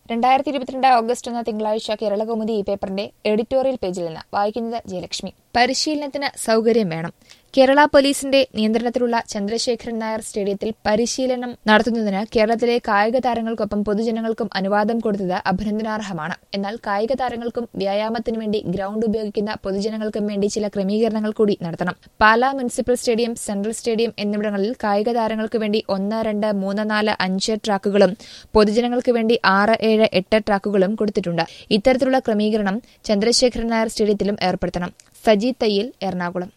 രണ്ടായിരത്തി ഇരുപത്തിരണ്ട് ഓഗസ്റ്റ് ഒന്ന് തിങ്കളാഴ്ച കേരളകൗമുദി ഈ പേപ്പറിന്റെ എഡിറ്റോറിയൽ പേജിൽ നിന്ന് വായിക്കുന്നത് ജയലക്ഷ്മി പരിശീലനത്തിന് സൗകര്യം വേണം കേരള പോലീസിന്റെ നിയന്ത്രണത്തിലുള്ള ചന്ദ്രശേഖരൻ നായർ സ്റ്റേഡിയത്തിൽ പരിശീലനം നടത്തുന്നതിന് കേരളത്തിലെ കായിക താരങ്ങൾക്കൊപ്പം പൊതുജനങ്ങൾക്കും അനുവാദം കൊടുത്തത് അഭിനന്ദനാർഹമാണ് എന്നാൽ കായിക താരങ്ങൾക്കും വ്യായാമത്തിനു വേണ്ടി ഗ്രൗണ്ട് ഉപയോഗിക്കുന്ന പൊതുജനങ്ങൾക്കും വേണ്ടി ചില ക്രമീകരണങ്ങൾ കൂടി നടത്തണം Pala municipal stadium central stadium എന്നിവിടങ്ങളിൽ കായിക താരങ്ങൾക്ക് വേണ്ടി ഒന്ന് രണ്ട് മൂന്ന് നാല് അഞ്ച് ട്രാക്കുകളും പൊതുജനങ്ങൾക്ക് വേണ്ടി ആറ് ഏഴ് എട്ട് ട്രാക്കുകളും കൊടുത്തിട്ടുണ്ട് ഇത്തരത്തിലുള്ള ക്രമീകരണം ചന്ദ്രശേഖരൻ നായർ സ്റ്റേഡിയത്തിലും ഏർപ്പെടുത്തണം സജി തയ്യിൽ എറണാകുളം